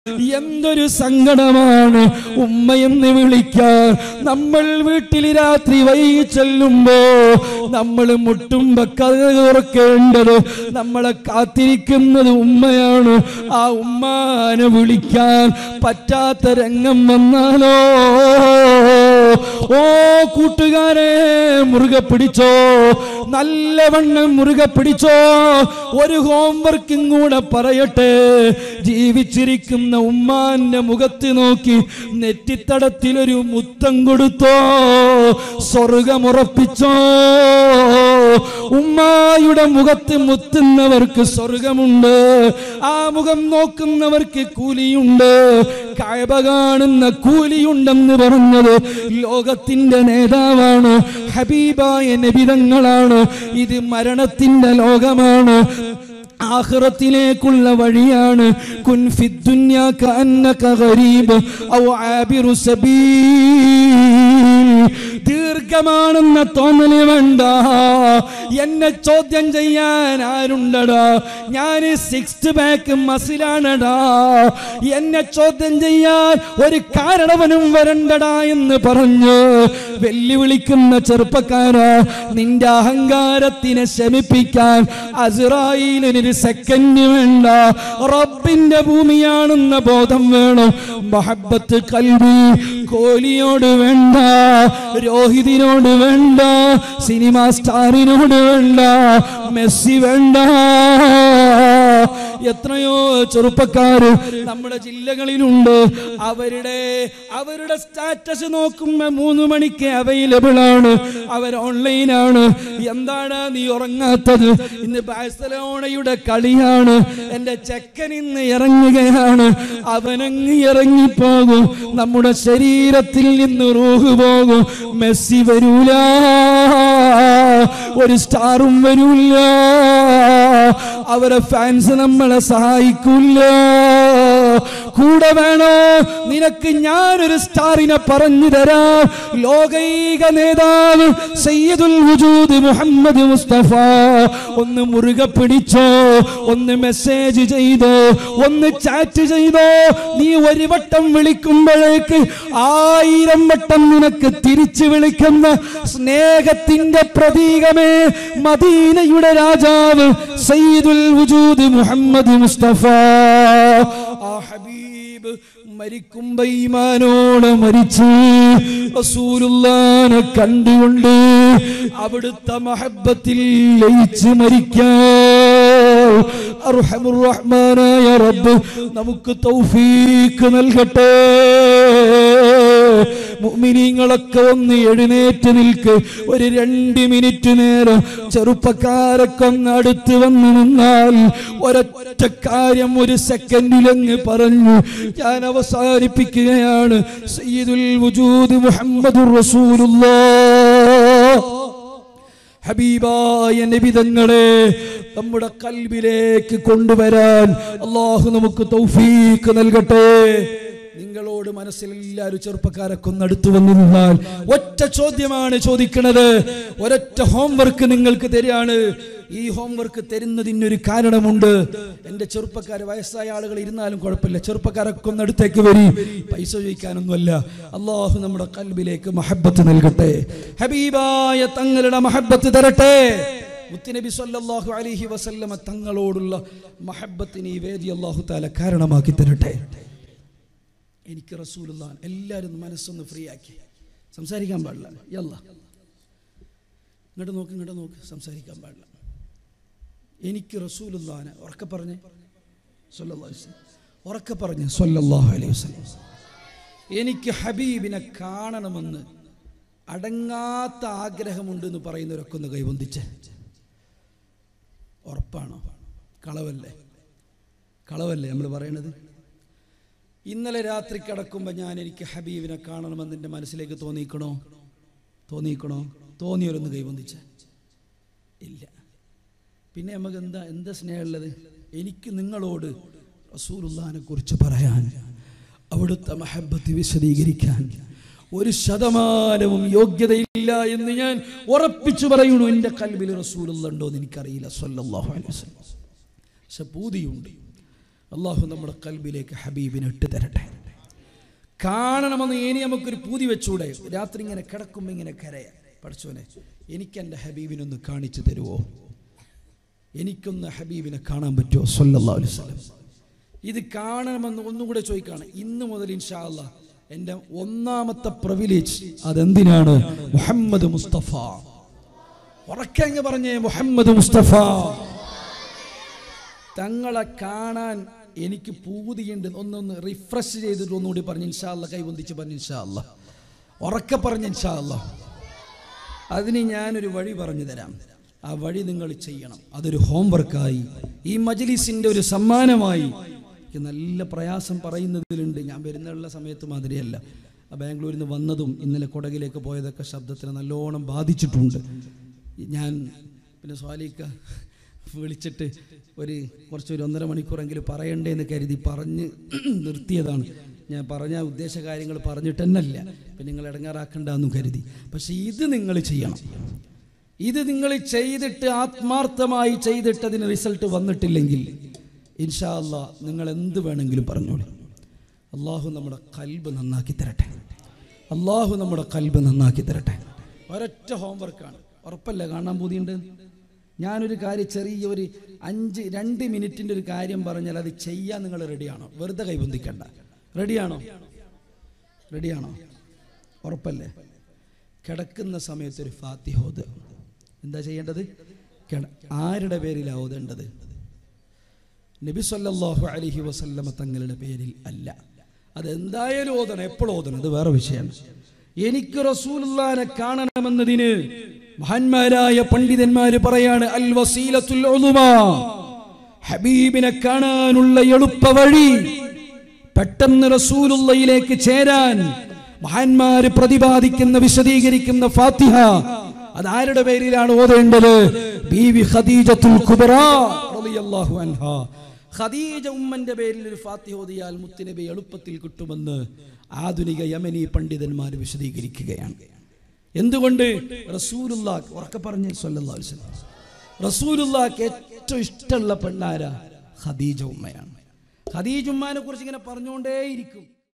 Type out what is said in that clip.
എന്തൊരു സങ്കടമാണ് ഉമ്മയെന്ന് വിളിക്കാൻ നമ്മൾ വീട്ടിൽ രാത്രി വൈകി ചെല്ലുമ്പോ നമ്മൾ മുട്ടുമ്പോ കഥ തുറക്കേണ്ടത് നമ്മളെ കാത്തിരിക്കുന്നത് ഉമ്മയാണ് ആ ഉമ്മാനെ വിളിക്കാൻ പറ്റാത്ത രംഗം വന്നാലോ ഓ കൂട്ടുകാരെ മുറുകെ പിടിച്ചോ നല്ലവണ്ണം മുറുകെ പിടിച്ചോ ഒരു ഹോംവർക്കും കൂടെ പറയട്ടെ ജീവിച്ചിരിക്കുന്ന ഉമ്മാന്റെ മുഖത്ത് നോക്കി നെറ്റിത്തടത്തിൽ ഒരു മുത്തം കൊടുത്തോ സ്വർഗമുറപ്പിച്ചോ ഉമ്മായുടെ മുഖത്ത് മുത്തുന്നവർക്ക് സ്വർഗമുണ്ട് ആ മുഖം നോക്കുന്നവർക്ക് കൂലിയുണ്ട് കായബ കാണുന്ന കൂലിയുണ്ടെന്ന് പറഞ്ഞത് ലോകത്തിന്റെ നേതാവാണ് ഹബീബായ നബിതങ്ങളാണ് ഇത് മരണത്തിന്റെ ലോകമാണ് ആഖിറത്തിലേക്കുള്ള വഴിയാണ് കുൻ ഫിദ്ദുന്യാ കഅന്നക ഗരീബ് ഔ ആബിറു സബീൽ ദീർഘമാണെന്ന തോന്നല് വേണ്ട എന്നെ ചോദ്യം ചെയ്യാൻ ആരുണ്ടടാ ഞാൻ സിക്സ് ബാക്ക് മസിലാണടാ എന്നെ ചോദ്യം ചെയ്യാൻ ഒരു കാരണവനും വരണ്ടടാ എന്ന് പറഞ്ഞ് വെല്ലുവിളിക്കുന്ന ചെറുപ്പക്കാരാ നിന്റെ അഹങ്കാരത്തിനെ ശമിപ്പിക്കാൻ അസിറായിലിനൊരു സെക്കൻഡ് വേണ്ട റബ്ബിന്റെ ഭൂമിയാണെന്ന ബോധം വേണം മഹബത്ത് കൽവി കോഹ്ലിയോട് വേണ്ട രോഹിതിനോട് വേണ്ട സിനിമാ സ്റ്റാറിനോട് വേണ്ട മെസ്സി വേണ്ട എത്രയോ ചെറുപ്പക്കാർ നമ്മുടെ ജില്ലകളിലുണ്ട് അവരുടെ അവരുടെ സ്റ്റാറ്റസ് നോക്കുമ്പോ മൂന്ന് മണിക്ക് അവൈലബിൾ ആണ് അവർ ഓൺലൈനാണ് എന്താണ് നീ ഉറങ്ങാത്തത് ഇന്ന് ബാഴ്സലോണയുടെ കളിയാണ് എന്റെ ചെക്കൻ ഇന്ന് ഇറങ്ങുകയാണ് അവനങ്ങ് ഇറങ്ങിപ്പോകും നമ്മുടെ ശരീരത്തിൽ നിന്ന് റൂഹ് പോകും മെസ്സി വരൂല ഒരു സ്റ്റാറും വരൂല അവരെ ഫാൻസ് നമ്മളെ സഹായിക്കൂല കൂടെ വേണോ നിനക്ക് ഞാനൊരു സ്റ്റാറിനെ പറഞ്ഞു തരാം ലോകൈക നേതാവ് സയ്യിദുൽ വജൂദ് മുഹമ്മദ് മുസ്തഫ ഒന്ന് മുറുകെ പിടിച്ചോ ഒന്ന് മെസ്സേജ് ചെയ്തോ ഒന്ന് ചാറ്റ് ചെയ്തോ നീ ഒരു വട്ടം വിളിക്കുമ്പോഴേക്ക് ആയിരം വട്ടം നിനക്ക് തിരിച്ചു വിളിക്കുന്ന സ്നേഹത്തിന്റെ പ്രതീകമേ മദീനയുടെ രാജാവ് സയ്യിദുൽ വജൂദ് മുഹമ്മദ് മുസ്തഫ ആ ഹബീബ് മരിക്കുമ്പോ ഈമാനോട് മരിച്ചു റസൂലുള്ളാനെ കണ്ടുകൊണ്ട് അവിടുത്തെ മഹബത്തിൽ ലയിച്ച് മരിക്കാൻ അർഹമുറഹ്മാനായ റബ്ബ് നമുക്ക് തൗഫീക്ക് നൽകട്ടെ മുഅ്മിനീങ്ങളൊക്കെ ഒന്ന് എഴുന്നേറ്റ് നിൽക്ക് ഒരു രണ്ട് മിനിറ്റ് നേരം ചെറുപ്പക്കാരൊക്കെ ഒന്ന് അടുത്ത് വന്ന് നിന്നാൽ ഒരൊറ്റ കാര്യം ഒരു സെക്കൻഡിലങ്ങ് പറഞ്ഞു ഞാൻ അവസാനിപ്പിക്കുകയാണ് സയ്യിദുൽ വജൂദ് മുഹമ്മദുർ റസൂലുള്ളാഹ് ഹബീബായ നബിതങ്ങളെ നമ്മുടെ കൽബിലേക്ക് കൊണ്ടുവരാൻ അള്ളാഹു നമുക്ക് തൗഫീക്ക് നൽകട്ടെ നിങ്ങളോട് മനസ്സിൽ എല്ലാവരും ചെറുപ്പക്കാരൊക്കെ ഒന്ന് അടുത്തു വന്നു നിന്നാൽ ഒറ്റ ചോദ്യമാണ് ചോദിക്കുന്നത് ഒരൊറ്റ ഹോംവർക്ക് നിങ്ങൾക്ക് തരികയാണ് ഈ ഹോംവർക്ക് തരുന്നതിനൊരു കാരണമുണ്ട് എന്റെ ചെറുപ്പക്കാർ വയസ്സായ ആളുകൾ ഇരുന്നാലും കുഴപ്പമില്ല ചെറുപ്പക്കാരൊക്കെ ഒന്ന് അടുത്തേക്ക് വരി പൈസ ചോദിക്കാനൊന്നുമല്ല അള്ളാഹു നമ്മുടെ കൽബിലേക്ക് മഹബത്ത് നൽകട്ടെ ഹബീബായ തങ്ങളുടെ മഹബത്ത് തരട്ടെ മുത്തുനബി സല്ലല്ലാഹു അലൈഹി വസല്ലമ തങ്ങളോടുള്ള മഹബത്തിന് ഈ വേദി അള്ളാഹു താല കാരണമാക്കി തരട്ടെ എനിക്ക് റസൂലുള്ളാൻ എല്ലാവരും മനസ്സൊന്ന് ഫ്രീ ആക്കി സംസാരിക്കാൻ പാടില്ല യല്ല ഇങ്ങോട്ട് നോക്ക് ഇങ്ങോട്ട് നോക്ക് സംസാരിക്കാൻ പാടില്ല എനിക്ക് റസൂലുള്ളാനെ ഉറക്കെ പറഞ്ഞേ സല്ലല്ലാഹു അലൈഹി വസല്ലം ഉറക്കെ പറഞ്ഞേ സല്ലല്ലാഹു അലൈഹി വസല്ലം എനിക്ക് ഹബീബിനെ കാണണമെന്ന് അടങ്ങാത്ത ആഗ്രഹമുണ്ട് എന്ന് പറയുന്നവരൊക്കെ ഒന്ന് കൈവന്തിച്ച് ഉറപ്പാണോ കളവല്ലേ കളവല്ലേ നമ്മൾ പറയണത് ഇന്നലെ രാത്രി കിടക്കുമ്പോൾ ഞാൻ എനിക്ക് ഹബീബിനെ കാണണമെന്ന് എൻ്റെ മനസ്സിലേക്ക് തോന്നിക്കണോ തോന്നിക്കണോ തോന്നിയവരൊന്ന് കൈവന്തിച്ച് ഇല്ല പിന്നെ നമുക്ക് എന്താ എന്താ സ്നേഹമുള്ളത് എനിക്ക് നിങ്ങളോട് റസൂലുള്ളാനെ കുറിച്ച് പറയാൻ അവിടുത്തെ മഹബത്ത് വിശദീകരിക്കാൻ ഒരു ശതമാനവും യോഗ്യതയില്ല എന്ന് ഞാൻ ഉറപ്പിച്ചു പറയുന്നു എൻ്റെ കൽബിൽ റസൂലുള്ള ഉണ്ടോ എന്ന് എനിക്കറിയില്ല സല്ലല്ലാഹു അലൈഹി വസല്ലം പക്ഷെ പൂതിയുണ്ട് അള്ളാഹു നമ്മുടെ കൽബിലേക്ക് ഹബീബിനെ ഇട്ട് തരട്ടെ കാണണമെന്ന് ഇനി നമുക്കൊരു പൂതി വെച്ചൂടെ രാത്രി ഇങ്ങനെ കിടക്കുമ്പോൾ ഇങ്ങനെ കരയാ പഠിച്ചോനെ എനിക്ക് എൻ്റെ ഹബീബിനൊന്ന് കാണിച്ചു തരുമോ എനിക്കൊന്ന് ഹബീബിനെ കാണാൻ പറ്റുമോ സല്ലല്ലാഹു അലൈഹി വസല്ലം ഇത് കാണണമെന്ന് ഒന്നും കൂടെ ചോദിക്കാണ് ഇന്ന് മുതൽ ഇൻഷാ അല്ലാ എൻ്റെ ഒന്നാമത്തെ പ്രിവിലേജ് അതെന്തിനാണ് മുഹമ്മദ് മുസ്തഫ ഉറക്കങ്ങ് പറഞ്ഞേ മുഹമ്മദ് മുസ്തഫ തങ്ങളെ കാണാൻ എനിക്ക് പൂതിയുണ്ട് ഒന്നൊന്ന് റിഫ്രഷ് ചെയ്തിട്ട് ഒന്നുകൂടി പറഞ്ഞു ഇൻഷാല്ല കൈവന്തിച്ച് പറഞ്ഞു ഇൻഷാല്ല ഉറക്കെ പറഞ്ഞു ഇൻഷാല്ല അതിന് ഞാനൊരു വഴി പറഞ്ഞു തരാം ആ വഴി നിങ്ങൾ ചെയ്യണം അതൊരു ഹോംവർക്കായി ഈ മജ്ലിസിന്റെ ഒരു സമ്മാനമായി എനിക്ക് നല്ല പ്രയാസം പറയുന്നതിലുണ്ട് ഞാൻ വരുന്നുള്ള സമയത്ത് മാതിരിയല്ല ആ ബാംഗ്ലൂരിൽ നിന്ന് വന്നതും ഇന്നലെ കൊടകിലേക്ക് പോയതൊക്കെ ശബ്ദത്തിന് നല്ലോണം ബാധിച്ചിട്ടുണ്ട് ഞാൻ പിന്നെ സ്വാലിക്ക വിളിച്ചിട്ട് ഒരു കുറച്ചൊരു ഒന്നര മണിക്കൂറെങ്കിലും പറയണ്ടേ എന്ന് കരുതി പറഞ്ഞ് നിർത്തിയതാണ് ഞാൻ പറഞ്ഞ ഉദ്ദേശ കാര്യങ്ങൾ പറഞ്ഞിട്ട് തന്നെയല്ല പിന്നെ നിങ്ങൾ ഇടങ്ങാറാക്കണ്ടെന്നും കരുതി പക്ഷെ ഇത് നിങ്ങൾ ചെയ്യണം ഇത് നിങ്ങൾ ചെയ്തിട്ട് ആത്മാർത്ഥമായി ചെയ്തിട്ട് അതിന് റിസൾട്ട് വന്നിട്ടില്ലെങ്കിൽ ഇൻഷാ അല്ലാ നിങ്ങൾ എന്ത് വേണമെങ്കിലും പറഞ്ഞോളൂ അള്ളാഹു നമ്മുടെ കൽബ് നന്നാക്കി തരട്ടെ അള്ളാഹു നമ്മുടെ കൽബ് നന്നാക്കി തരട്ടെ ഒരൊറ്റ ഹോംവർക്കാണ് ഉറപ്പല്ല കാണാൻ പൂതിയുണ്ട് ഞാനൊരു കാര്യം ചെറിയ ഒരു അഞ്ച് രണ്ട് മിനിറ്റിൻ്റെ ഒരു കാര്യം പറഞ്ഞാൽ അത് ചെയ്യാൻ നിങ്ങൾ റെഡിയാണോ വെറുതെ കൈബന്ധിക്കണ്ട റെഡിയാണോ റെഡിയാണോ ഉറപ്പല്ലേ കിടക്കുന്ന സമയത്ത് ഒരു ഫാത്തിഹ ഓതുക എന്താ ചെയ്യേണ്ടത് കിട ആരുടെ പേരിലാണ് ഓതേണ്ടത് നബി സല്ലല്ലാഹു അലൈഹി വസല്ലമ തങ്ങളുടെ പേരിൽ അല്ല അതെന്തായാലും ഓതണം എപ്പോഴും ഓതണം അത് വേറെ വിഷയമാണ് എനിക്ക് റസൂലുള്ളാനെ കാണണമെന്നതിന് മഹാന്മാരായ പണ്ഡിതന്മാര് പറയാണ് അൽ വസീലത്തുൽ ഉളുമാ ഹബീബിനെ കാണാനുള്ള എളുപ്പ വഴി പെട്ടെന്ന് റസൂലുള്ളയിലേക്ക് ചേരാൻ മഹാന്മാര് പ്രതിപാദിക്കുന്ന വിശദീകരിക്കുന്ന ഫാത്തിഹ അത് ആരുടെ പേരിലാണ് ഓതേണ്ടത് ബീവി ഖദീജത്തുൽ കുബ്ര റളിയല്ലാഹു അൻഹാ ഖദീജ ഉമ്മന്റെ പേരിൽ ഒരു ഫാത്തിഹ ഓതിയാൽ മുത്തുനബി എളുപ്പത്തിൽ കിട്ടുമെന്ന് ആധുനിക യമനി പണ്ഡിതന്മാർ വിശദീകരിക്കുകയാണ് എന്തുകൊണ്ട് റസൂലുള്ള ഉറക്കെ പറഞ്ഞ് സല്ലല്ലാഹു അലൈഹി വസല്ലം റസൂലുള്ളാക്ക് ഏറ്റവും ഇഷ്ടമുള്ള പെണ്ണാര ഖദീജ ഉമ്മയാണ് ഖദീജ ഉമ്മാനെ കുറിച്ച് ഇങ്ങനെ പറഞ്ഞുകൊണ്ടേയിരിക്കും